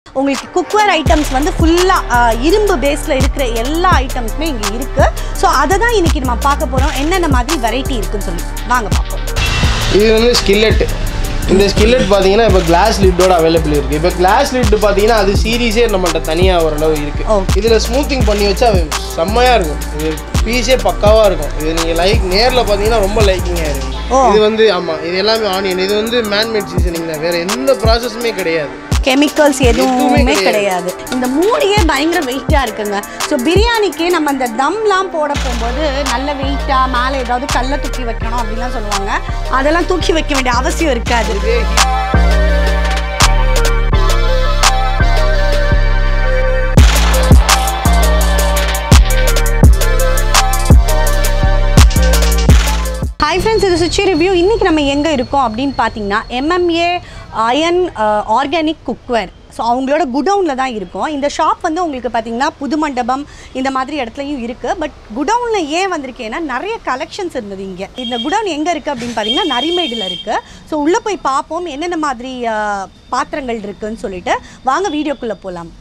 உங்களுக்கு cookware items வந்து ஃபுல்லாக இரும்பு பேஸில் இருக்கிற எல்லா ஐட்டம்ஸுமே இங்கே இருக்குது ஸோ அதை தான் இன்னைக்கு நம்ம பார்க்க போகிறோம் என்னென்ன மாதிரி வெரைட்டி இருக்குன்னு சொல்லி வாங்க பார்ப்போம் இது வந்து ஸ்கில்லெட் இந்த ஸ்கில்லெட் பார்த்தீங்கன்னா இப்போ கிளாஸ் லிட்டோட அவைலபிள் இருக்குது இப்போ கிளாஸ் லிட் பார்த்தீங்கன்னா அது சீரீஸே நம்மகிட்ட தனியாக ஓரளவு இருக்குது Okay. இதில் ஸ்மூத்திங் பண்ணி வச்சா அது செம்மையாக இருக்கும் இது பீஸே பக்காவாக இருக்கும் இது நீங்கள் லைக் நேரில் பார்த்தீங்கன்னா ரொம்ப லைக்கிங்காக இருக்கும் ஓ. இது வந்து ஆமாம் இது எல்லாமே ஆனியன் இது வந்து மேன்மேட் சீசனிங் தான் வேறு எந்த ப்ராசஸுமே கிடையாது கெமிக்கல்ஸ் எதுவுமே எதுவுமே கிடையாது இந்த மூடியே பயங்கர வெயிட்டாக இருக்குங்க ஸோ பிரியாணிக்கு நம்ம இந்த தம்லாம் போட போகும்போது நல்ல வெயிட்டாக மேலே ஏதாவது கல்லை தூக்கி வைக்கணும் அப்படிலாம் சொல்லுவாங்க அதெல்லாம் தூக்கி வைக்க வேண்டிய அவசியம் இருக்காது இதே ஹாய் ஃப்ரெண்ட்ஸ் இது சுச்சி ரிவ்யூ இன்றைக்கி நம்ம எங்கே இருக்கோம் அப்படின்னு பார்த்தீங்கன்னா MMA iron organic cookware so அவங்களோட குடவுனில் தான் இருக்கும் இந்த ஷாப் வந்து உங்களுக்கு பார்த்தீங்கன்னா புது மண்டபம் இந்த மாதிரி இடத்துலையும் இருக்குது பட் குடவுனில் ஏன் வந்திருக்கேன்னா நிறைய கலெக்ஷன்ஸ் இருந்தது இங்கே இந்த குடவுன் எங்கே இருக்குது அப்படின்னு பார்த்தீங்கன்னா நரிமேடில் இருக்குது ஸோ உள்ளே போய் பார்ப்போம் என்னென்ன மாதிரி அஹ், பாத்திரங்கள் இருக்குன்னு சொல்லிட்டு வாங்க வீடியோக்குள்ளே போகலாம்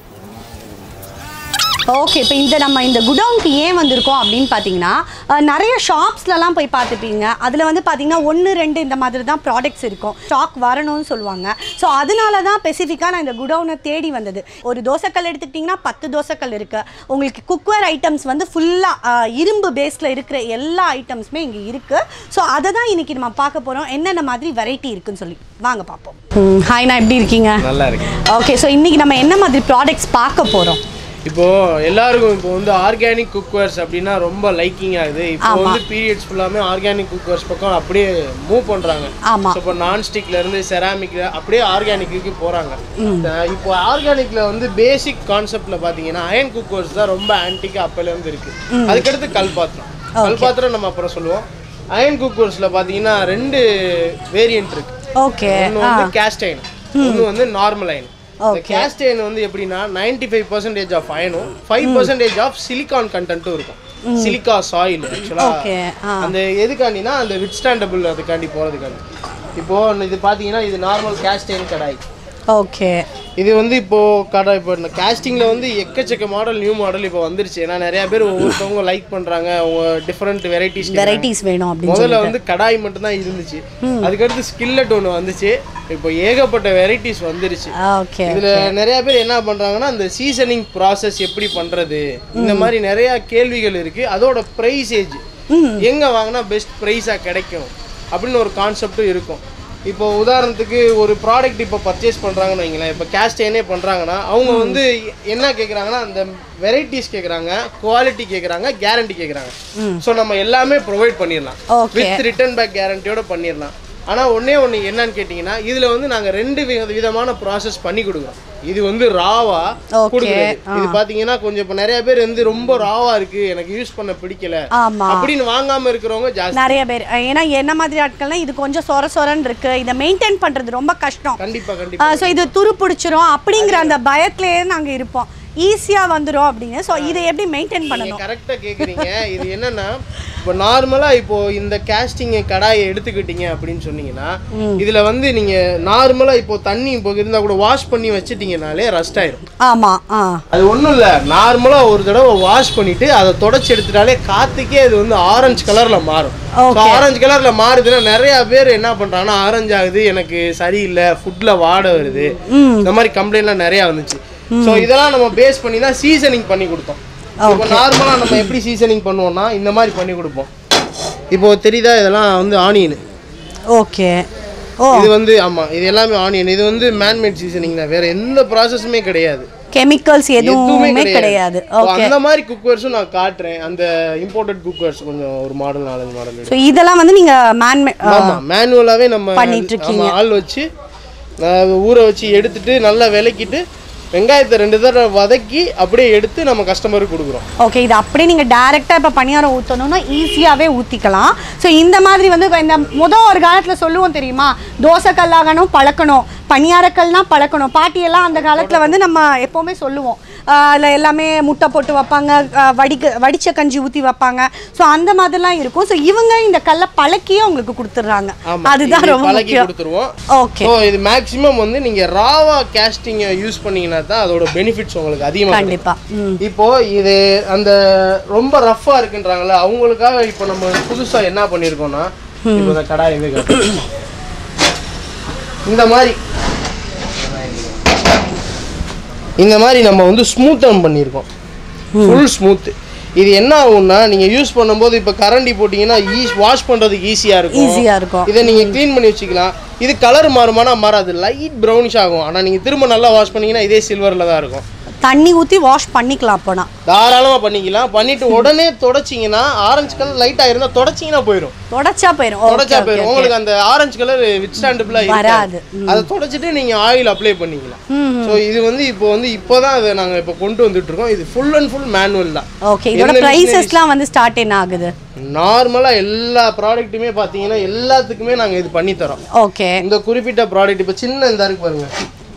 ஓகே இப்போ இந்த நம்ம இந்த குடவுனுக்கு ஏன் வந்திருக்கோம் அப்படின்னு பார்த்தீங்கன்னா அஹ், நிறைய ஷாப்ஸ்லலாம் போய் பார்த்துப்பீங்க அதில் வந்து பார்த்தீங்கன்னா ஒன்று ரெண்டு இந்த மாதிரி தான் ப்ராடக்ட்ஸ் இருக்கும் ஸ்டாக் வரணும்னு சொல்லுவாங்க ஸோ அதனால தான் ஸ்பெசிஃபிக்காக நான் இந்த குடவுனை தேடி வந்தது ஒரு தோசைக்கல் எடுத்துக்கிட்டிங்கன்னா பத்து தோசைக்கல் இருக்குது உங்களுக்கு குக்வேர் ஐட்டம்ஸ் வந்து ஃபுல்லாக இரும்பு பேஸில் இருக்கிற எல்லா ஐட்டம்ஸுமே இங்கே இருக்குது ஸோ அதை தான் இன்றைக்கி நம்ம பார்க்க போகிறோம் என்னென்ன மாதிரி வெரைட்டி இருக்குன்னு சொல்லி வாங்க பார்ப்போம் ஹாய்ண்ணா எப்படி இருக்கீங்க நல்லா இருக்கு ஓகே ஸோ இன்றைக்கி நம்ம என்ன மாதிரி ப்ராடக்ட்ஸ் பார்க்க போகிறோம் இப்போ எல்லாருக்கும் இப்போ வந்து ஆர்கானிக் குக்வேர்ஸ் அப்படின்னா ரொம்ப லைக்கிங் ஆகுது இப்போ ஆமா. வந்து பீரியட்ஸ் ஃபுல்லாமே ஆர்கானிக் குக்வேர்ஸ் பக்கம் அப்படியே மூவ் பண்றாங்க ஆமா. So, இப்போ நான்ஸ்டிக்ல இருந்து செராமிக்ல அப்படியே ஆர்கானிக்கு போறாங்க அஹ் இப்போ ஆர்கானிக்ல வந்து பேசிக் கான்செப்ட்ல பாத்தீங்கன்னா அயன் குக்வேர்ஸ் தான் ரொம்ப ஆன்டிக்கா அப்பல இருந்து இருக்கு அதுக்கடுத்து கல் பாத்திரம் கல் பாத்திரம் நம்ம அப்புறம் சொல்லுவோம் அயன் குக்வேர்ஸ்ல பாத்தீங்கன்னா ரெண்டு வேரியன்ட் இருக்கு ஓகே ஒன்று வந்து கேஸ்ட் அயன் ஒன்று வந்து நார்மல் அயன் இந்த கேஸ்ட் அயன் வந்து எப்படின்னா நைன்டி ஃபைவ் பர்சன்டேஜ் ஆஃப் அயனும் ஃபைவ் பர்சன்டேஜ் ஆஃப் சிலிகான் கண்டென்ட்டும் இருக்கும் சிலிக்கா சாயில் ஆக்சுவலாக ஓகே ஆ அந்த எதுக்காண்டினா அந்த விட் ஸ்டாண்டபிள் அதுக்காண்டி போகிறதுக்காண்டி இப்போ இது பார்த்தீங்கன்னா இது normal cast iron kadai okay இது வந்து இப்போ கடை இப்போ இந்த castingல வந்து எக்கச்சக்க மாடல் நியூ மாடல் இப்போ வந்துருச்சு ஏன்னா நிறைய பேர் ஒவ்வொருத்தவங்க லைக் பண்றாங்க அவங்க டிஃப்ரெண்ட் வெரைட்டிஸ் வெரைட்டிஸ் வேணும் அப்படின்னு முதல்ல வந்து கடாய் மட்டும் தான் இருந்துச்சு அதுக்கடுத்து ஸ்கில்லட் ஒன்று வந்துச்சு இப்போ ஏகப்பட்ட வெரைட்டிஸ் வந்துருச்சு ஓகே இதுல நிறைய பேர் என்ன பண்றாங்கன்னா அந்த சீசனிங் ப்ராசஸ் எப்படி பண்றது இந்த மாதிரி நிறைய கேள்விகள் இருக்கு அதோட ப்ரைஸேஜ் எங்க வாங்கினா பெஸ்ட் ப்ரைஸா கிடைக்கும் அப்படின்னு ஒரு கான்செப்டும் இருக்கும் இப்போ உதாரணத்துக்கு ஒரு ப்ராடக்ட் இப்போ பர்ச்சேஸ் பண்ணுறாங்கன்னு வைங்களேன் இப்போ கேஸ்டேனே பண்ணுறாங்கன்னா அவங்க வந்து என்ன கேட்குறாங்கன்னா அந்த வெரைட்டிஸ் கேட்குறாங்க குவாலிட்டி கேட்குறாங்க கேரண்டி கேட்குறாங்க ஸோ நம்ம எல்லாமே ப்ரொவைட் பண்ணிடலாம் Okay. வித் ரிட்டர்ன் பேக் கேரண்டியோட பண்ணிடலாம் ஆனால் ஒண்ணே ஒன்று என்னன்னு கேட்டிங்கன்னா இதில் வந்து நாங்கள் ரெண்டு வித விதமான ப்ராசஸ் பண்ணி கொடுக்குறோம் இது வந்து ராவா Okay. கொடுக்குறது இது பார்த்தீங்கன்னா கொஞ்சம் இப்போ நிறைய பேர் வந்து ரொம்ப ராவா இருக்கு எனக்கு யூஸ் பண்ண பிடிக்கல ஆமா அப்படின்னு வாங்காம இருக்கிறவங்க ஜாஸ்தி நிறைய பேர் ஏன்னா என்ன மாதிரி ஆட்கள்னா இது கொஞ்சம் சொர சொரன்னு இருக்கு இதை மெயின்டைன் பண்றது ரொம்ப கஷ்டம் கண்டிப்பா கண்டிப்பா ஸோ இது துரு பிடிச்சிரும் அப்படிங்கிற அந்த பயத்திலேயே நாங்க இருப்போம் ஈஸியா வந்துரும் அப்படின்னு ஸோ இதை எப்படி மெயின்டைன் பண்ணணும் கரெக்டாக கேட்குறீங்க இது என்னன்னா இப்போ நார்மலாக இப்போ இந்த கேஸ்டிங் கடாயை எடுத்துக்கிட்டீங்க அப்படின்னு சொன்னீங்கன்னா இதுல வந்து நீங்க நார்மலா இப்போ தண்ணி இப்போ இருந்தா கூட வாஷ் பண்ணி வச்சிட்டீங்கனாலே ரஸ்ட் ஆயிரும் ஆமா ஆ அது ஒன்றும் இல்லை நார்மலாக ஒரு தடவை வாஷ் பண்ணிட்டு அதை தொடச்சி எடுத்துட்டாலே காத்துக்கே அது வந்து ஆரஞ்சு கலரில் மாறும் Okay. ஆரஞ்சு கலரில் மாறுதுன்னா நிறைய பேர் என்ன பண்ணுறாங்கன்னா ஆரஞ்சு ஆகுது எனக்கு சரியில்லை ஃபுட்டில் வாடை வருது இந்த மாதிரி கம்ப்ளைண்ட்லாம் நிறையா வந்துச்சு ஸோ இதெல்லாம் நம்ம பேஸ் பண்ணி தான் சீசனிங் பண்ணி கொடுத்தோம் இப்போ நார்மலாக நம்ம எப்படி சீசனிங் பண்ணுவோம்னா இந்த மாதிரி பண்ணி கொடுப்போம் இப்போ தெரியுதா இதெல்லாம் வந்து ஆனியன் ஓகே ஓ இது வந்து ஆமாம் இது எல்லாமே ஆனியன் இது வந்து மேன்மேட் சீசனிங் தான் வேற எந்த ப்ராசஸுமே கிடையாது கெமிக்கல்ஸ் எதுவுமே கிடையாது So, அந்த மாதிரி குக்வேர்ஸும் நான் காட்டுறேன் அந்த இம்போர்ட்டட் குக்வேர்ஸ் கொஞ்சம் ஒரு மாடல் நாலஞ்சு மாடல் ஸோ இதெல்லாம் வந்து நீங்க மேன் ஆமா மேனுவலாவே நம்ம பண்ணிட்டு இருக்கீங்க. ஆமா, ஆள் வச்சு அஹ், ஊற வச்சு எடுத்துட்டு நல்லா விளக்கிட்டு வெங்காயத்தை ரெண்டு தடவை வதக்கி அப்படியே எடுத்து நம்ம கஸ்டமருக்கு கொடுக்குறோம் ஓகே இது அப்படியே நீங்கள் டேரெக்டாக இப்போ பணியாரம் ஊற்றணும்னா ஈஸியாகவே ஊற்றிக்கலாம் ஸோ இந்த மாதிரி வந்து இப்ப இந்த முத ஒரு காலத்தில் சொல்லுவோம் தெரியுமா தோசை கல்லாகணும் பழக்கணும் பணியாரக்கள்னா பழக்கணும் பாட்டியெல்லாம் அந்த காலத்தில் வந்து நம்ம எப்போவுமே சொல்லுவோம் அதில் எல்லாமே முட்டை போட்டு வைப்பாங்க ஆஹ் வடிக்க வடிச்ச கஞ்சி ஊற்றி வைப்பாங்க ஸோ அந்த மாதிரிலாம் இருக்கும் ஸோ இவங்க இந்த கல்லை பழக்கியே உங்களுக்கு கொடுத்துட்றாங்க ஆமா அதுதான் இது ரொம்ப பழக்கி முக்கியம் கொடுத்துருவோம் ஓகே ஸோ இது மேக்ஸிமம் வந்து நீங்க ராவா கேஸ்டிங்கை யூஸ் பண்ணீங்கன்னா தான் அதோட பெனிஃபிட்ஸ் உங்களுக்கு அதிகமாக கண்டிப்பா ம் இப்போ இது அந்த ரொம்ப ரஃப்பா இருக்குன்றாங்கல்ல அவங்களுக்காக இப்போ நம்ம புதுசா என்ன பண்ணியிருக்கோம்னா இப்போ இந்த கடாய் வந்து காட்டுறேன். இந்த மாதிரி இந்த மாதிரி நம்ம வந்து ஸ்மூத்தன் பண்ணியிருக்கோம் ஃபுல் ஸ்மூத் இது என்ன ஆகும்னா நீங்க யூஸ் பண்ணும்போது இப்போ கரண்டி போட்டிங்கன்னா ஈஸ் வாஷ் பண்றதுக்கு ஈஸியா இருக்கும் ஈஸியாக இருக்கும் இதை நீங்க க்ளீன் பண்ணி வச்சுக்கலாம் இது கலர் மாறுமானா மாறாது லைட் ப்ரௌனிஷ் ஆகும் ஆனா நீங்க திரும்ப நல்லா வாஷ் பண்ணீங்கன்னா இதே சில்வர்ல தான் இருக்கும் தண்ணி ஊற்றி வாஷ் பண்ணிக்கலாம் அப்போனா தாராளமா பண்ணிக்கலாம் பண்ணிட்டு உடனே தொடச்சிங்கன்னா ஆரஞ்சு கலர் லைட்டா இருந்தா தொடச்சிங்கன்னா போயிடும் தொடச்சா போயிடும் தொடச்சா ஓகே போயிடும் உங்களுக்கு அந்த ஆரஞ்சு கலர் வித் ஸ்டாண்டபிளா வராது. அதை தொடச்சிட்டு நீங்க ஆயில் அப்ளை பண்ணிக்கலாம் ஸோ இது வந்து இப்போ வந்து இப்போதான் அதை நாங்க இப்போ கொண்டு வந்துட்டு இருக்கோம் இது ஃபுல் அண்ட் ஃபுல் மேனுவல் தான் ஓகே இதோட எந்த ப்ரைஸஸ்லாம் வந்து ஸ்டார்ட் என்ன ஆகுது நார்மலா எல்லா ப்ராடக்ட்டுமே பாத்தீங்கன்னா எல்லாத்துக்குமே நாங்க இது பண்ணி தரோம் ஓகே இந்த குறிப்பிட்ட ப்ராடக்ட் இப்போ சின்ன இந்த இருக்கு பாருங்க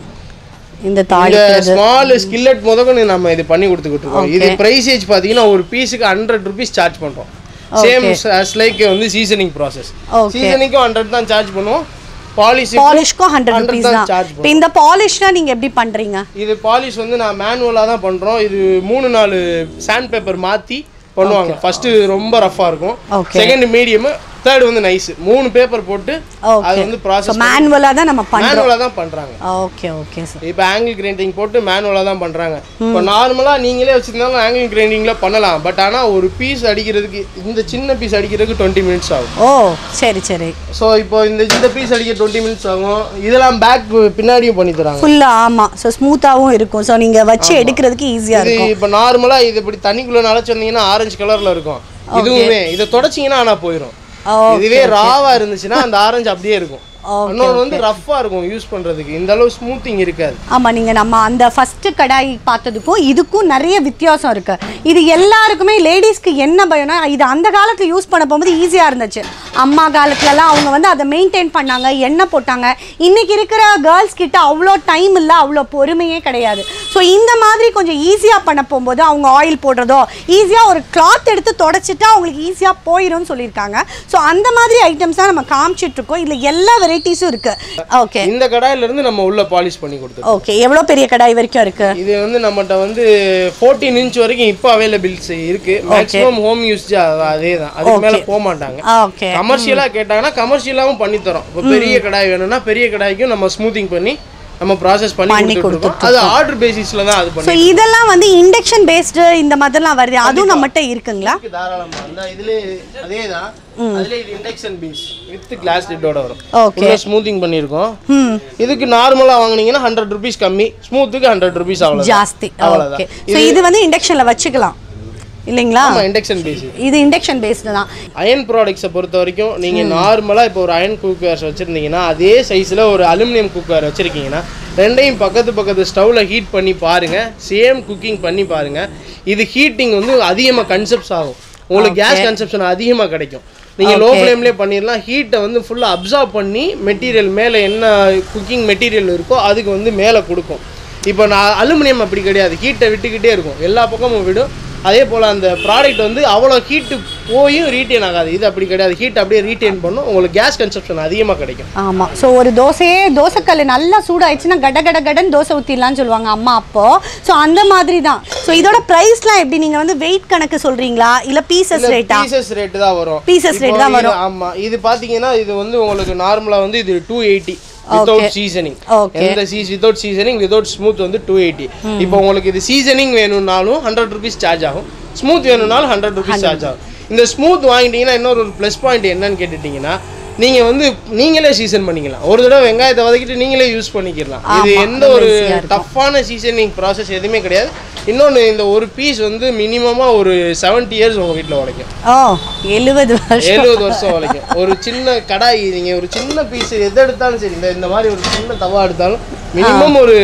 இந்த இந்த தாலி ஸ்மால் ஸ்கில்லட் முதக்கொண்டு நம்ம இது பண்ணி கொடுத்துக்கிட்டு இருக்கோம் இது பிரைசேஜ் பார்த்தீங்கன்னா ஒரு பீஸுக்கு ஹண்ட்ரட் ருபீஸ் சார்ஜ் பண்ணுறோம் சேம் as லைக் வந்து சீசனிங் ப்ராசஸ் Okay. சீசனிங்கும் ஹண்ட்ரட் தான் சார்ஜ் பண்ணுவோம் பாலிஷ் பாலிஷ்க்கும் ஹண்ட்ரட் ருபீஸ் தான் சார்ஜ் இப்போ இந்த பாலிஷ்னா நீங்க எப்படி பண்றீங்க இது பாலிஷ் வந்து நான் மேனுவலாக தான் பண்ணுறோம் இது மூணு நாலு சாண்ட் பேப்பர் மாற்றி பண்ணுவாங்க ஃபர்ஸ்ட் ரொம்ப ரஃப்பாக இருக்கும் Okay. செகண்ட் மீடியம் தேர்ட் வந்து நைஸ் மூணு பேப்பர் போட்டு Okay. அது வந்து ஸோ ப்ராசஸ் மேனுவலாக தான் நம்ம பண்றோம் மேனுவலாக தான் பண்ணுறாங்க ஓகே ஓகே சார் இப்போ ஆங்கிள் கிரைண்டிங் போட்டு மேனுவலாக தான் பண்ணுறாங்க இப்போ நார்மலாக நீங்களே வச்சுருந்தாலும் ஆங்கிள் கிரைண்டிங்கில் பண்ணலாம் பட் ஆனால் ஒரு பீஸ் அடிக்கிறதுக்கு இந்த சின்ன பீஸ் அடிக்கிறதுக்கு டுவெண்ட்டி மினிட்ஸ் ஆகும் ஓ சரி சரி ஸோ இப்போ இந்த இந்த பீஸ் அடிக்க டுவெண்ட்டி மினிட்ஸ் ஆகும் இதெல்லாம் பேக் பின்னாடியும் பண்ணி தராங்க ஃபுல்லா ஆமா ஸோ ஸ்மூத்தாகவும் இருக்கும் ஸோ நீங்க வச்சு எடுக்கிறதுக்கு ஈஸியா இது இருக்கும் இப்போ நார்மலாக இது இப்படி தண்ணிக்குள்ளே நனைச்சு வந்தீங்கன்னா ஆரஞ்சு கலரில் இருக்கும் இதுவுமே இதை தொடச்சிங்கன்னா ஆனால் போயிடும் ஓ இதுவே ராவா இருந்துச்சுன்னா அந்த ஆரஞ்சு அப்படியே இருக்கும் Okay, இன்னொன்று வந்து ரஃப்பாக இருக்கும் யூஸ் பண்ணுறதுக்கு இந்த அளவு ஸ்மூத்திங் இருக்காது ஆமா நீங்க நம்ம அந்த ஃபர்ஸ்ட் கடாய் பார்த்ததுக்கும் இதுக்கும் நிறைய வித்தியாசம் இருக்கு இது எல்லாருக்குமே லேடிஸ்க்கு என்ன பயம்னா இது அந்த காலத்துல யூஸ் பண்ண போகும்போது ஈஸியா இருந்துச்சு அம்மா காலத்துலலாம் அவங்க வந்து அதை மெயின்டைன் பண்ணாங்க எண்ணெய் போட்டாங்க இன்னைக்கு இருக்கிற கேர்ள்ஸ் கிட்ட அவ்வளோ டைம் இல்லை அவ்வளோ பொறுமையே கிடையாது ஸோ இந்த மாதிரி கொஞ்சம் ஈஸியாக பண்ண போகும்போது அவங்க ஆயில் போடுறதோ ஈஸியாக ஒரு கிளாத் எடுத்து தொடச்சிட்டா அவங்களுக்கு ஈஸியாக போயிடும்னு சொல்லியிருக்காங்க ஸோ அந்த மாதிரி ஐட்டம்ஸ் தான் நம்ம காமிச்சிட்டு இருக்கோம் இதில் எல்லா வெரைட்டிஸும் இருக்கு ஓகே இந்த கடாயில இருந்து நம்ம உள்ள பாலிஷ் பண்ணி கொடுத்துருக்கோம் ஓகே எவ்வளோ பெரிய கடாய் வரைக்கும் இருக்கு இது வந்து நம்மகிட்ட வந்து ஃபோர்டீன் இன்ச் வரைக்கும் இப்போ அவைலபிள்ஸ் இருக்கு மேக்ஸிமம் ஹோம் யூஸ் அதே தான் அதுக்கு மேல போக மாட்டாங்க ஓகே கமர்ஷியலா கேட்டாங்கன்னா கமர்ஷியலாவும் பண்ணி தரோம் இப்போ பெரிய கடாய் வேணும்னா பெரிய கடாய்க்கும் நம்ம ஸ்மூத்திங் பண்ணி நம்ம ப்ராசஸ் பண்ணி பண்ணி கொடுத்துருக்கோம் அது ஆர்டர் பேசிஸ்ல தான் அது ஸோ பண்ணி இதெல்லாம் வந்து இண்டக்ஷன் பேஸ்டு இந்த மாதிரிலாம் வருது அதுவும் நம்மகிட்ட இருக்குங்களா இருக்கு தாராளமா அந்த இதுல அதே தான் அதுல இது இண்டக்ஷன் பீஸ் வித் கிளாஸ் லிட்டோட வரும் ஓகே உள்ள ஸ்மூத்திங் பண்ணியிருக்கோம் ம் இதுக்கு நார்மலா வாங்குனீங்கன்னா ஹண்ட்ரட் ருபீஸ் கம்மி ஸ்மூத்துக்கு ஹண்ட்ரட் ருபீஸ் அவ்வளோ ஜாஸ்தி அவ்வளவுதான். ஓகே ஸோ இது வந்து இண்டக்ஷனில் வச்சுக்கலாம் இல்லைங்களா ஆமா இண்டக்ஷன் பேஸ் இது இண்டக்ஷன் பேஸ்டு தான் அயன் ப்ராடக்ட்ஸை பொறுத்த வரைக்கும் நீங்கள் நார்மலாக இப்போ ஒரு அயன் குக்கர்ஸ் வச்சுருந்தீங்கன்னா அதே சைஸில் ஒரு அலுமினியம் குக்கர் வச்சுருக்கீங்கன்னா ரெண்டையும் பக்கத்து பக்கத்து ஸ்டவ்வில் ஹீட் பண்ணி பாருங்கள் சேம் குக்கிங் பண்ணி பாருங்கள் இது ஹீட்டிங் வந்து அதிகமாக கன்செப்ட்ஸ் ஆகும் உங்களுக்கு கேஸ் கன்செப்ஷன் அதிகமாக கிடைக்கும் நீங்கள் லோ ஃப்ளேம்லேயே பண்ணிடலாம் ஹீட்டை வந்து ஃபுல்லாக அப்சார்ப் பண்ணி மெட்டீரியல் மேலே என்ன குக்கிங் மெட்டீரியல் இருக்கோ அதுக்கு வந்து மேலே கொடுக்கும் இப்போ நான் அலுமினியம் அப்படி கிடையாது ஹீட்டை விட்டுக்கிட்டே இருக்கும் எல்லா பக்கமும் விடும் அதே போல் அந்த ப்ராடக்ட் வந்து அவ்வளோ ஹீட்டு போயும் ரீட்டைன் ஆகாது இது அப்படி கிடையாது ஹீட் அப்படியே ரீட்டைன் பண்ணும் உங்களுக்கு கேஸ் கன்சப்ஷன் அதிகமாக கிடைக்கும் ஆமாம் ஸோ ஒரு தோசையே தோசைக்கல் நல்லா சூடாயிடுச்சுன்னா கட கட கடன்னு தோசை ஊற்றிடலாம்னு சொல்லுவாங்க அம்மா அப்போ ஸோ அந்த மாதிரி தான் ஸோ இதோட ப்ரைஸ்லாம் எப்படி நீங்கள் வந்து வெயிட் கணக்கு சொல்கிறீங்களா இல்லை பீசஸ் ரேட்டா பீசஸ் ரேட்டு தான் வரும் Pieces rate தான் இப்போ இது- ஆமா இது பாத்தீங்கன்னா இது வந்து உங்களுக்கு நார்மலா வந்து இது two eighty without seasoning Okay. எந்த சீஸ் வித்தவுட் சீசனிங் வித்தவுட் ஸ்மூத் வந்து டூ எயிட்டி இப்போ உங்களுக்கு இது சீசனிங் வேணும்னாலும் ஹண்ட்ரட் ருபீஸ் சார்ஜ் ஆகும் ஸ்மூத் வேணும்னாலும் ஹண்ட்ரட் ருபீஸ் சார்ஜ் ஆகும் இந்த ஸ்மூத் வாங்கிட்டீங்கன்னா இன்னொரு ஒரு ப்ளஸ் பாயிண்ட் என்னன்னு கேட்டுட்டீங்கன்னா நீங்க வந்து நீங்களே சீசன் பண்ணிக்கலாம் ஒரு தடவை வெங்காயத்தை வதக்கிட்டு நீங்களே யூஸ் பண்ணிக்கலாம் இது ஆமா, எந்த ரொம்ப ஒரு easy ஆ இருக்கும். டஃப்பான சீசனிங் ப்ராசஸ் எதுவுமே கிடையாது இன்னொன்று இந்த ஒரு பீஸ் வந்து மினிமமாக ஒரு செவன்ட்டி இயர்ஸ் உங்கள் வீட்டில் உழைக்கும் ஓ எழுபது வருஷம் எழுபது வருஷம் வரைக்கும் ஒரு சின்ன கடாய் நீங்க ஒரு சின்ன பீஸ் எது எடுத்தாலும் சரி இந்த இந்த மாதிரி ஒரு சின்ன தவா எடுத்தாலும் மினிமம் ஒரு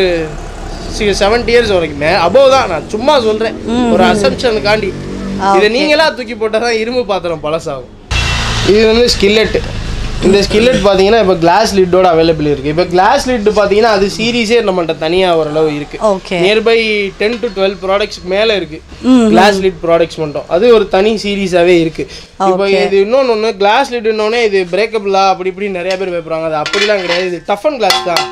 செவன்டி இயர்ஸ் வரைக்கும் அபோவ் தான் நான் சும்மா சொல்றேன் ஒரு அசம்ஷனுக்காண்டி இதை நீங்களா தூக்கி போட்டால் தான் இரும்பு பாத்திரம் பழசாகும் இது வந்து ஸ்கில்லெட்டு இந்த ஸ்கில்லெட் பார்த்தீங்கன்னா இப்போ கிளாஸ் லிட்டோட அவைலபிள் இருக்குது இப்போ கிளாஸ் லிட் பார்த்தீங்கன்னா அது சீரீஸே நம்மகிட்ட தனியாக ஓரளவு இருக்குது okay nearby ten to twelve ப்ராடக்ட்ஸ்க்கு மேலே இருக்குது கிளாஸ் லிட் ப்ராடக்ட்ஸ் மட்டும் அது ஒரு தனி சீரீஸாகவே இருக்குது இப்போ இது இன்னொன்று ஒன்று கிளாஸ் லிட் இன்னொன்னே இது பிரேக்கபிளா அப்படி இப்படி நிறைய பேர் வைப்பாங்க அது அப்படிலாம் கிடையாது இது டஃப் அண்ட் கிளாஸ் தான்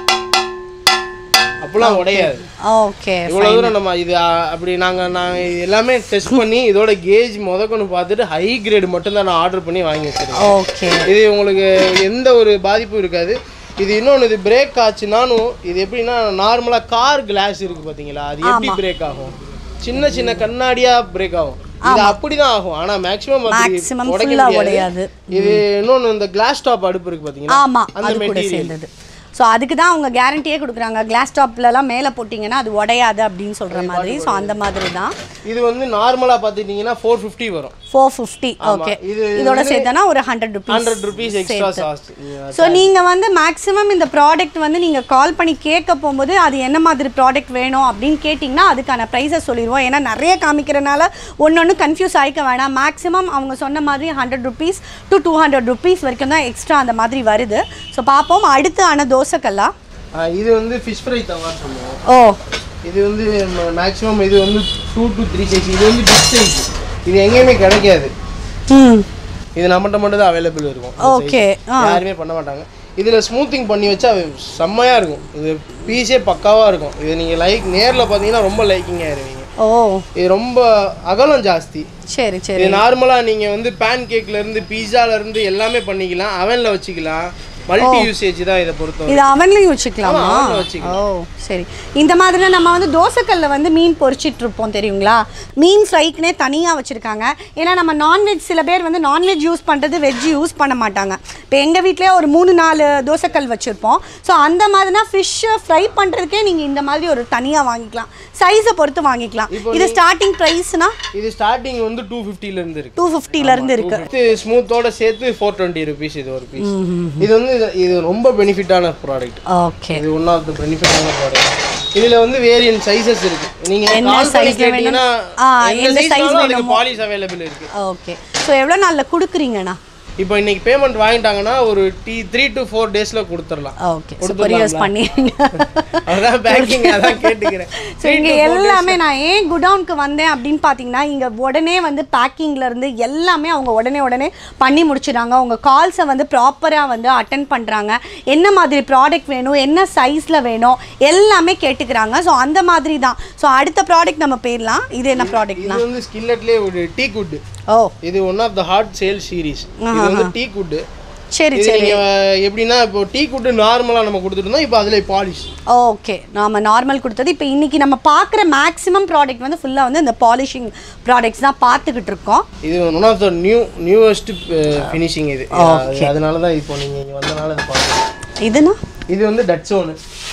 அப்படிலாம் உடையாது ஓகே இவ்வளோ தூரம் நம்ம இது ஆ, அப்படி நாங்கள் நாங்கள் இது எல்லாமே டெஸ்ட் பண்ணி இதோட கேஜ் முதக்கொண்டு பார்த்துட்டு ஹை கிரேடு மட்டும்தான் நான் ஆர்டர் பண்ணி வாங்கி வச்சிருக்கேன் ஓகே இது உங்களுக்கு எந்த ஒரு பாதிப்பும் இருக்காது இது இன்னொன்று இது பிரேக் ஆச்சுனாலும் இது எப்படின்னா நார்மலாக கார் கிளாஸ் இருக்கு பார்த்தீங்களா அது எப்படி பிரேக் ஆகும் சின்ன சின்ன கண்ணாடியாக பிரேக் ஆகும் இது அப்படிதான் ஆகும் ஆனா மேக்ஸிமம் Maximum உடைக்க full-ஆ முடியாது உடையாது. இது இன்னொன்னு இந்த கிளாஸ் டாப் அடுப்பு இருக்கு பாத்தீங்களா ஆமா அந்த அது கூட மெட்டீரியல் சேர்ந்தது ஸோ அதுக்கு தான் அவங்க கேரண்டியே கொடுக்குறாங்க கிளாஸ் டாப்லலாம் மேலே போட்டிங்கன்னா அது உடையாது அப்படின்னு சொல்கிற மாதிரி ஸோ அந்த மாதிரி தான் இது வந்து நார்மலா பாத்துட்டீங்கன்னா ஃபோர் ஃபிஃப்டி வரும் ஃபோர் ஃபிஃப்டி ஓகே இது இதோட சேர்த்தனா ஒரு hundred rupees hundred rupees extra cost so நீங்கள் வந்து மேக்ஸிமம் இந்த ப்ராடக்ட் வந்து நீங்கள் கால் பண்ணி கேட்க போகும்போது அது என்ன மாதிரி ப்ராடக்ட் வேணும் அப்படின்னு கேட்டிங்கன்னா அதுக்கான ப்ரைஸை சொல்லிடுவோம் ஏன்னா நிறைய காமிக்கிறனால ஒன்று ஒன்று கன்ஃபியூஸ் ஆகிக்க வேணாம் மேக்ஸிமம் அவங்க சொன்ன மாதிரி hundred rupees to two hundred rupees வரைக்கும் தான் எக்ஸ்ட்ரா அந்த மாதிரி வருது ஸோ பார்ப்போம் அடுத்து ஆன தோசைக்கல்லா இது வந்து ஃபிஷ் ஃப்ரை தவான்னு சொல்லுவோம் ஓ இது வந்து மேக்ஸிமம் இது வந்து டூ டு த்ரீ சைஸ் இது வந்து பிக் சைஸ் இது எங்கேயுமே கிடைக்காது ம் இது நம்மகிட்ட மட்டும் தான் அவைலபிள் இருக்கும் இந்த Okay, size. யாருமே பண்ண மாட்டாங்க இதில் ஸ்மூத்திங் பண்ணி வச்சா அது செம்மையா இருக்கும் இது பீஸே பக்காவா இருக்கும் இது நீங்க லைக் நேர்ல பார்த்தீங்கன்னா ரொம்ப லைக்கிங் ஆயிருவீங்க ஓ இது ரொம்ப அகலம் ஜாஸ்தி சரி சரி இது நார்மலா நீங்க வந்து பேன் கேக்ல இருந்து பீஸால இருந்து எல்லாமே பண்ணிக்கலாம் அவன்ல வச்சுக்கலாம் மல்டி யூசேஜ் தான் இதை பொறுத்தவரை இது அவன்லையும் வச்சுக்கலாமா ஆமா, ovenல வச்சுக்கலாம். ஓ சரி இந்த மாதிரி நம்ம வந்து தோசைக்கல்ல வந்து மீன் பொரிச்சிட்டு இருப்போம் தெரியுங்களா மீன் ஃப்ரைக்குனே தனியாக வச்சுருக்காங்க ஏன்னா நம்ம நான்வெஜ் சில பேர் வந்து நான்வெஜ் யூஸ் பண்ணுறது வெஜ் யூஸ் பண்ண மாட்டாங்க இப்போ எங்கள் வீட்டிலே ஒரு மூணு நாலு தோசைக்கல் வச்சுருப்போம் ஸோ அந்த மாதிரினா ஃபிஷ்ஷை ஃப்ரை பண்ணுறதுக்கே நீங்கள் இந்த மாதிரி ஒரு தனியாக வாங்கிக்கலாம் சைஸை பொறுத்து வாங்கிக்கலாம் இது ஸ்டார்டிங் ப்ரைஸ்னா இது ஸ்டார்டிங் வந்து டூ ஃபிஃப்டில இருந்து இருக்கு டூ ஃபிஃப்டிலேருந்து இருக்குது இது ஸ்மூத்தோட சேர்த்து ஃபோர் டுவெண்ட்டி ருபீஸ் இது ஒரு பீஸ் இது வந்து இது- இது ரொம்ப பெனிஃபிட்டான ப்ராடக்ட் ஓகே இது ஒன் ஆஃப் த பெனிஃபிட்டான ப்ராடக்ட் இதுல வந்து வேரியன்ட் சைஸஸ் இருக்கு நீங்க என்ன கால் பண்ணி size ல வேணும்? கேட்டீங்கன்னா ஆ, எந்த எந்த சைஸ் size அதுக்கு வேணுமோ. பாலிஸ் அவைலபிள் இருக்கு ஓகே ஸோ எவ்வளோ நாளில் கொடுக்குறீங்கண்ணா இப்போ இன்னைக்கு பேமெண்ட் வாங்கிட்டாங்கன்னா ஒரு டி த்ரீ டு ஃபோர் டேஸ்ல கொடுத்துடலாம் ஓகே ஸோ கொரியர்ஸ் பண்ணிடுங்க அதான் பேக்கிங் அதான் கேட்டுக்கிறேன் ஸோ இங்கே எல்லாமே நான் ஏன் குடவுனுக்கு வந்தேன் அப்படின்னு பார்த்தீங்கன்னா இங்கே உடனே வந்து பேக்கிங்ல இருந்து எல்லாமே அவங்க உடனே உடனே பண்ணி முடிச்சிடுறாங்க அவங்க கால்ஸை வந்து ப்ராப்பராக வந்து அட்டன் பண்ணுறாங்க என்ன மாதிரி ப்ராடக்ட் வேணும் என்ன சைஸில் வேணும் எல்லாமே கேட்டுக்கிறாங்க ஸோ அந்த மாதிரி தான் ஸோ அடுத்த ப்ராடக்ட் நம்ம போயிடலாம் இது என்ன ப்ராடக்ட்னா இது வந்து ஸ்கில்லட்லயே ஒரு டீ குட் ஓ இது one of the hard sale series இது வந்து டீ குட் சரி இது சரி நீங்க எப்படின்னா இப்போ டீ குட் நார்மலா நம்ம கொடுத்துட்டு இருந்தோம் இப்போ அதுல பாலிஷ் ஓகே நாம நார்மல் கொடுத்தது இப்போ இன்னைக்கு நம்ம பார்க்குற மேக்ஸிமம் ப்ராடக்ட் வந்து ஃபுல்லாக வந்து இந்த பாலிஷிங் ப்ராடக்ட்ஸ் தான் பார்த்துக்கிட்டு இருக்கோம் இது one of the new newest finishing இது அது- அதனால தான் இப்போ நீங்க இங்க வந்தனால இது பாருங்க இதுனா இது வந்து டட்சோனு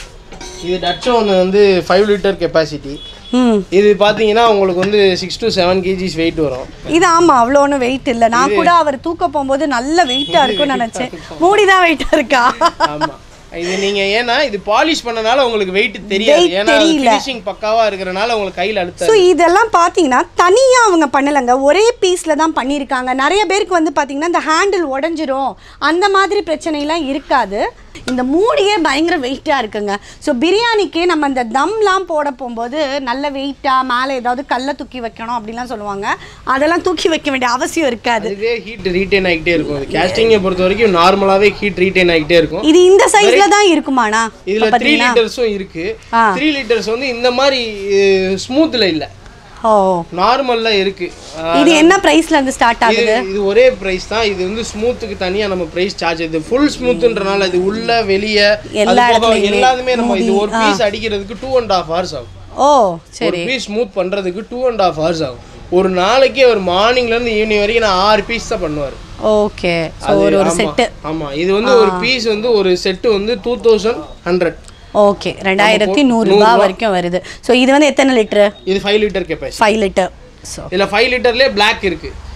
இது டட்சோன் வந்து ஃபைவ் லிட்டர் கெப்பாசிட்டி ம் இது பார்த்தீங்கன்னா உங்களுக்கு வந்து six to seven kgs weight வரும் இது ஆமா அவ்வளோ ஒன்றும் வெயிட் இல்லை நான் கூட அவர் தூக்க போகும்போது நல்ல வெயிட்டாக இருக்கும்னு நினச்சேன் மூடி தான் வெயிட்டாக இருக்கா ஆமா இது நீங்க ஏன்னா இது பாலிஷ் பண்ணனால உங்களுக்கு வெயிட் தெரியாது Weight ஏன்னா தெரியல. ஃபினிஷிங் பக்காவா இருக்கறனால உங்களுக்கு கையில அழுத்த ஸோ இதெல்லாம் பார்த்தீங்கன்னா தனியாக அவங்க பண்ணலைங்க ஒரே பீஸில் தான் பண்ணியிருக்காங்க நிறைய பேருக்கு வந்து பார்த்தீங்கன்னா இந்த ஹேண்டில் உடஞ்சிரும் அந்த மாதிரி பிரச்சனைலாம் இருக்காது இந்த மூடியே பயங்கர வெயிட்டாக இருக்குங்க ஸோ பிரியாணிக்கு நம்ம இந்த தம்லாம் போட போகும்போது நல்ல வெயிட்டாக மேலே ஏதாவது கல்லை தூக்கி வைக்கணும் அப்படிலாம் சொல்லுவாங்க அதெல்லாம் தூக்கி வைக்க வேண்டிய அவசியம் இருக்காது அதுவே ஹீட் ரீட்டைன் ஆகிட்டே இருக்கும் இது கேஸ்டிங்கை பொறுத்த வரைக்கும் நார்மலாவே ஹீட் ரீட்டைன் ஆகிட்டே இருக்கும் இது இந்த சைஸில் தான் இருக்குமாண்ணா இதுல இப்ப த்ரீ பார்த்தீங்கன்னா லிட்டர்ஸும் இருக்கு ஆ. த்ரீ லிட்டர்ஸ் வந்து இந்த மாதிரி ஸ்மூத்ல இல்ல ஓ நார்மல்ல இருக்கு ஆ, இது என்ன ப்ரைஸ்ல இருந்து ஸ்டார்ட் இது ஆகுது இது ஒரே பிரைஸ் தான் இது வந்து ஸ்மூத்துக்கு தனியா நம்ம பிரைஸ் சார்ஜ் இது ஃபுல் ஸ்மூத்ன்றனால இது உள்ள வெளிய அது எல்லா போக இடத்துலயுமே எல்லாத்துமே நம்ம இது மூடி, ஒரு பீஸ் அடிக்கிறதுக்கு டூ அண்ட் ஹாஃப் ஹவர்ஸ் ஆகும் ஓ ஒரு சரி பீஸ் ஸ்மூத் பண்றதுக்கு டூ அண்ட் ஹாஃப் ஹவர்ஸ் ஆகும் ஒரு நாளைக்கு ஒரு மார்னிங்ல இருந்து ஈவினிங் வரைக்கும் நான் ஆறு பீஸ் தான் பண்ணுவார் ஓகே ஸோ ஒரு ஒரு செட்டு ஆமா இது வந்து ஒரு பீஸ் வந்து ஒரு செட்டு வந்து டூ தௌசண்ட் ஹண்ட்ரட் ஓகே ரெண்டாயிரத்தி நூறுரூபா வரைக்கும் வருது ஸோ இது வந்து எத்தனை லிட்டரு இது five litre capacity five litre so இதுல ஃபைவ் லிட்டர்லயே பிளாக் இருக்கு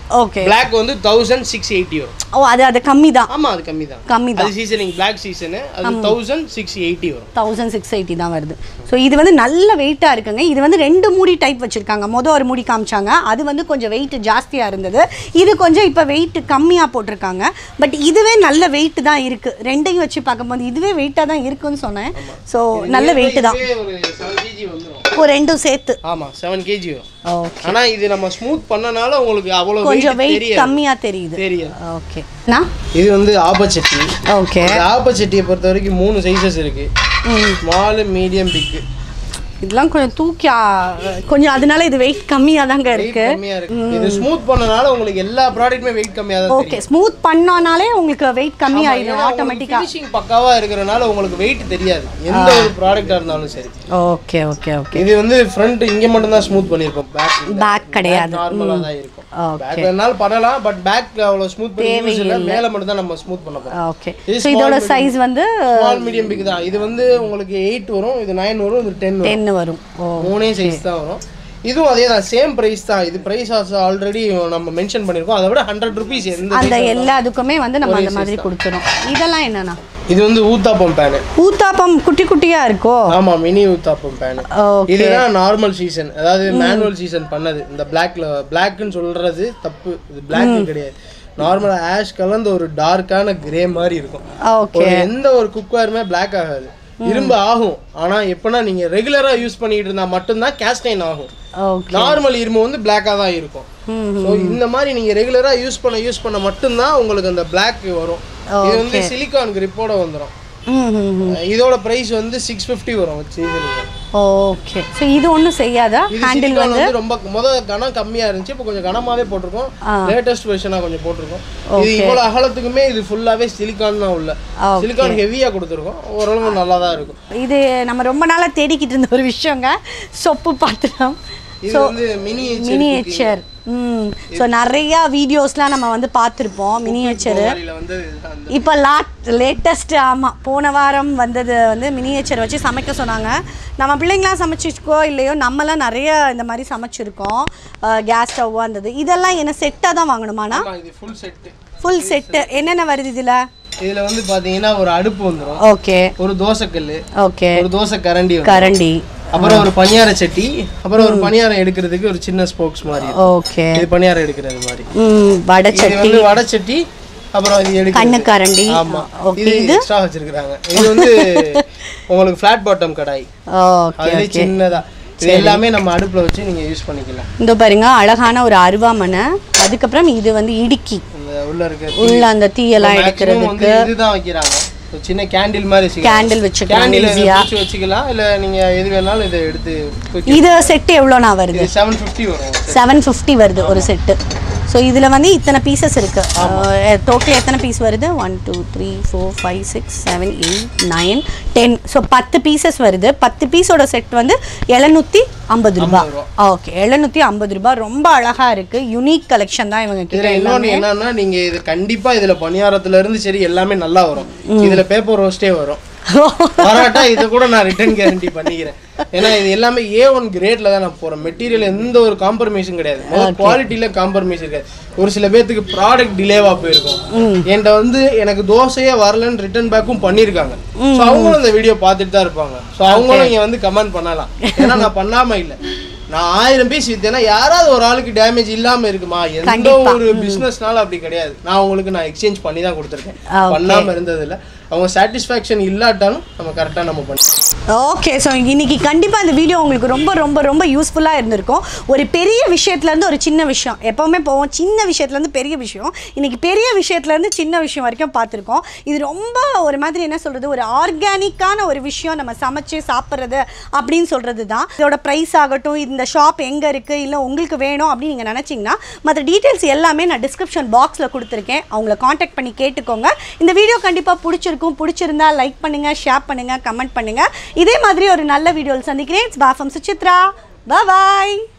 ஓகே பிளாக் வந்து தௌசண்ட் சிக்ஸ் எயிட்டி வரும் ஓ அது அது கம்மி தான் ஆமா அது கம்மி தான் கம்மி தான் அது சீசனிங் பிளாக் சீசனு அது தௌசண்ட் சிக்ஸ் எயிட்டி வரும் தௌசண்ட் சிக்ஸ் எயிட்டி தான் வருது ஸோ இது வந்து நல்ல வெயிட்டாக இருக்குங்க இது வந்து ரெண்டு மூடி டைப் வச்சுருக்காங்க மொதல் ஒரு மூடி காமிச்சாங்க அது வந்து கொஞ்சம் வெயிட் ஜாஸ்தியாக இருந்தது இது கொஞ்சம் இப்போ வெயிட் கம்மியாக போட்டிருக்காங்க பட் இதுவே நல்ல வெயிட் தான் இருக்குது ரெண்டையும் வச்சு பார்க்கும்போது இதுவே வெயிட்டாக தான் இருக்குன்னு சொன்னேன் ஸோ நல்ல வெயிட் தான் இதுவே ஒரு செவன் கேஜி வந்துரும் ஓ ரெண்டும் சேர்த்து ஆமா செவன் கேஜி வரும் ஓகே ஆனா இது நம்ம ஸ்மூத் பண்ணனால உங்களுக்கு அவ்வளவு கொஞ்சம் weight வெயிட் தெரியாது கம்மியாக தெரியுது தெரியாது ஓகே நான் இது வந்து ஆப்பச்சட்டி ஓகே இந்த ஆப்பச்சட்டியை பொறுத்த வரைக்கும் மூணு சைஸஸ் இருக்கு ஸ்மால் மீடியம் பிக் இதெல்லாம் கொஞ்சம் தூக்கி ஆ, கொஞ்சம் அதனால இது வெயிட் கம்மியாக தாங்க வெயிட் இருக்கு கம்மியா இருக்கு இது ஸ்மூத் பண்ணனால உங்களுக்கு எல்லா ப்ராடக்ட்டுமே வெயிட் கம்மியா தான் ஓகே ஸ்மூத் பண்ணோனாலே உங்களுக்கு வெயிட் கம்மி ஆயிடும் ஆட்டோமேட்டிக்காக ஃபினிஷிங் பக்காவா இருக்கறனால உங்களுக்கு வெயிட் தெரியாது எந்த ஒரு ப்ராடக்ட்டா இருந்தாலும் சரி ஓகே ஓகே ஓகே இது வந்து ஃப்ரண்ட் இங்க மட்டும் தான் ஸ்மூத் பண்ணிருப்போம் பேக் பேக் கிடையாது நார்மலா தான் இருக்கும் ஓகே பேக் வேணாலும் பண்ணலாம் பட் பேக் அவ்வளவு ஸ்மூத் பண்ணி யூஸ் இல்ல மேல மட்டும் தான் நம்ம ஸ்மூத் பண்ண போறோம் ஓகே இது ஸோ இதோட சைஸ் வந்து ஸ்மால் மீடியம் பிக் தான் இது வந்து உங்களுக்கு எயிட் வரும் இது நைன் வரும் இது டென் வரும் டென் வரும் ஓ மூணே சைஸ் தான் வரும் இதுவும் அதே தான் சேம் பிரைஸ் தான் இது பிரைஸ் ஆல்ரெடி நம்ம மென்ஷன் பண்ணிருக்கோம் அதை விட ஹண்ட்ரட் ருபீஸ் எந்த அந்த எல்லாத்துக்குமே வந்து நம்ம அந்த மாதிரி கொடுத்துறோம் இதெல்லாம் என்னன்னா இது வந்து ஊத்தாப்பம் பேனு ஊத்தாப்பம் குட்டி குட்டியா இருக்கோ ஆமா மினி ஊத்தாப்பம் பேனு ஓகே இதுதான் நார்மல் சீசன் அதாவது மேனுவல் சீசன் பண்ணது இந்த பிளாக்ல பிளாக்னு சொல்றது தப்பு இது பிளாக் கிடையாது நார்மலா ஆஷ் கலந்த ஒரு டார்க்கான கிரே மாதிரி இருக்கும் ஓகே ஒரு எந்த ஒரு குக்வேருமே பிளாக் ஆகாது இரும்பு ஆகும் ஆனா எப்பனா நீங்க ரெகுலரா யூஸ் பண்ணிட்டு இருந்தா மட்டும்தான் கேஸ்டைன் ஆகும் ஓகே நார்மல் இரும்பு வந்து பிளாக்கா தான் இருக்கும் ம் ஸோ இந்த மாதிரி நீங்க ரெகுலரா யூஸ் பண்ண யூஸ் பண்ண மட்டும்தான் உங்களுக்கு அந்த பிளாக் வரும் இது வந்து சிலிக்கான் கிரிப்போட வந்துடும் ம் ம் ம். இதோட பிரைஸ் வந்து சிக்ஸ் ஃபிஃப்டி வரும் சீசனுக்கு ஓகே ஸோ இது ஒன்றும் செய்யாதா இது ஹேண்டில் சிலிக்கான் வந்து ரொம்ப முத கனம் கம்மியா இருந்துச்சு இப்போ கொஞ்சம் கனமாவே போட்டிருக்கோம் லேட்டஸ்ட் வெர்ஷனா கொஞ்சம் போட்டிருக்கோம் இது இவ்வளவு அகலத்துக்குமே இது ஃபுல்லாவே சிலிக்கான் தான் உள்ள Okay. சிலிக்கான் ஹெவியா கொடுத்துருக்கோம் ஓரளவு நல்லா தான் இருக்கும் இது நம்ம ரொம்ப நாளாக தேடிக்கிட்டு இருந்த ஒரு விஷயங்க சொப்பு பாத்திரம் இது வந்து மினி மினியேச்சர் ம் ஸோ நிறையா வீடியோஸ்லாம் நம்ம வந்து பார்த்துருப்போம் மினியேச்சரு வந்து அந்த இப்போ லாட் லேட்டஸ்ட் ஆமாம் போன வாரம் வந்தது வந்து மினியேச்சர் வச்சு சமைக்க சொன்னாங்க நம்ம பிள்ளைங்களாம் சமைச்சிருக்கோ இல்லையோ நம்மலாம் நிறைய இந்த மாதிரி சமைச்சிருக்கோம் கேஸ் ஸ்டவ் வந்தது இதெல்லாம் என்ன செட்டாக தான் வாங்கணுமாண்ணா ஆமா, இது ஃபுல் செட்டு ஃபுல் செட்டு என்னென்ன வருது இதில் இதுல வந்து பாத்தீங்கன்னா ஒரு அடுப்பு வந்துரும் ஓகே ஒரு தோசைக்கல் ஓகே ஒரு தோசை கரண்டி வந்துரும். கரண்டி அப்புறம் ஒரு பணியார சட்டி அப்புறம் ஒரு பணியாரம் எடுக்கிறதுக்கு ஒரு சின்ன ஸ்போக்ஸ் மாதிரி இருக்கும். ஓகே இது பணியாரம் எடுக்கிறது மாதிரி ம் வடை இது சட்டி வந்து வடை சட்டி அப்புறம் இது எடுக்கிறது கண்ணு கரண்டி ஆமா ஓகே இது எக்ஸ்ட்ரா வச்சிருக்காங்க இது வந்து உங்களுக்கு ஃபிளாட் பாட்டம் கடாய் ஓகே அதுல சின்னதா இது எல்லாமே நம்ம அடுப்புல வச்சு நீங்க யூஸ் பண்ணிக்கலாம் இந்த பாருங்க அழகான ஒரு அருவாமனை அதுக்கப்புறம் இது வந்து இடுக்கி இந்த உள்ள இருக்க உள்ள அந்த தீயெல்லாம் maximum எடுக்கிறதுக்கு வந்து இதுதான் வைக்கிறாங்க ஒரு சின்ன கேண்டில் மாதிரி வச்சுக்கலாம் கேண்டில் வச்சுக்கலாம் கேண்டில் ஈஸியா வச்சு வச்சுக்கலாம் இல்ல நீங்க எது வேணாலும் இதை எடுத்து இது செட்டு எவ்வளோண்ணா வருது இது செவன் ஃபிஃப்டி வரும் செவன் ஃபிஃப்டி வருது ஒரு செட்டு ஸோ இதில் வந்து இத்தனை பீசஸ் இருக்குது டோட்டல் எத்தனை பீஸ் வருது one two three four five six seven eight nine ten so பத்து பீசஸ் வருது பத்து பீஸோட செட் வந்து எழுநூற்றி ஐம்பது ரூபா ஓகே எழுநூற்றி ஐம்பது ரூபா ரொம்ப அழகாக இருக்குது யூனிக் கலெக்ஷன் தான் இவங்க கிட்ட இதுல இன்னொன்னு என்னன்னா நீங்க இது கண்டிப்பா இதுல பணியாரத்துல இருந்து சரி எல்லாமே நல்லா வரும் இதுல பேப்பர் ரோஸ்டே வரும் வராட்டா இதை கூட நான் ரிட்டர்ன் கேரண்டி பண்ணிக்கிறேன் ஏன்னா இது எல்லாமே ஏ ஒன் கிரேட்ல தான் நான் போறேன் மெட்டீரியல் எந்த ஒரு காம்ப்ரமைஸும் கிடையாது குவாலிட்டியில காம்ப்ரமைஸ் இருக்காது ஒரு சில பேர்த்துக்கு ப்ராடக்ட் டிலேவா போயிருக்கும் என்கிட்ட வந்து எனக்கு தோசையே வரலன்னு ரிட்டர்ன் பேக்கும் பண்ணியிருக்காங்க ஸோ அவங்களும் இந்த வீடியோ பார்த்துட்டு தான் இருப்பாங்க ஸோ அவங்களும் இங்க வந்து கமெண்ட் பண்ணலாம் ஏன்னா நான் பண்ணாம இல்லை நான் ஆயிரம் பீஸ் வித்தேன்னா யாராவது ஒரு ஆளுக்கு டேமேஜ் இல்லாம இருக்குமா எந்த ஒரு பிசினஸ்னால அப்படி கிடையாது நான் உங்களுக்கு நான் எக்ஸ்சேஞ்ச் பண்ணி தான் கொடுத்துருக்கேன் பண்ணாம இருந்தது இல்ல அவங்க சாட்டிஸ்ஃபேக்ஷன் இல்லாட்டாலும் நம்ம கரெக்டா நம்ம பண்ணி ஓகே ஸோ இன்னைக்கு கண்டிப்பாக இந்த வீடியோ உங்களுக்கு ரொம்ப ரொம்ப ரொம்ப யூஸ்ஃபுல்லாக இருந்திருக்கும் ஒரு பெரிய விஷயத்துலேருந்து ஒரு சின்ன விஷயம் எப்போவுமே போவோம் சின்ன விஷயத்துலேருந்து பெரிய விஷயம் இன்னைக்கு பெரிய விஷயத்துலேருந்து சின்ன விஷயம் வரைக்கும் பார்த்துருக்கோம் இது ரொம்ப ஒரு மாதிரி என்ன சொல்கிறது ஒரு ஆர்கானிக்கான ஒரு விஷயம் நம்ம சமைச்சு சாப்பிட்றது அப்படின்னு சொல்கிறது தான் இதோட ப்ரைஸ் ஆகட்டும் இந்த ஷாப் எங்கே இருக்குது இல்லை உங்களுக்கு வேணும் அப்படின்னு நீங்கள் நினச்சிங்கன்னா மற்ற டீட்டெயில்ஸ் எல்லாமே நான் டிஸ்கிரிப்ஷன் பாக்ஸில் கொடுத்துருக்கேன் அவங்கள காண்டாக்ட் பண்ணி கேட்டுக்கோங்க இந்த வீடியோ கண்டிப்பாக பிடிச்சிருக்கும் பிடிச்சிருந்தா லைக் பண்ணுங்கள் ஷேர் பண்ணுங்கள் கமெண்ட் பண்ணுங்கள் இதே மாதிரி ஒரு நல்ல வீடியோவில் சந்திக்கிறேன் பாஃபம் சுசித்ரா பாய்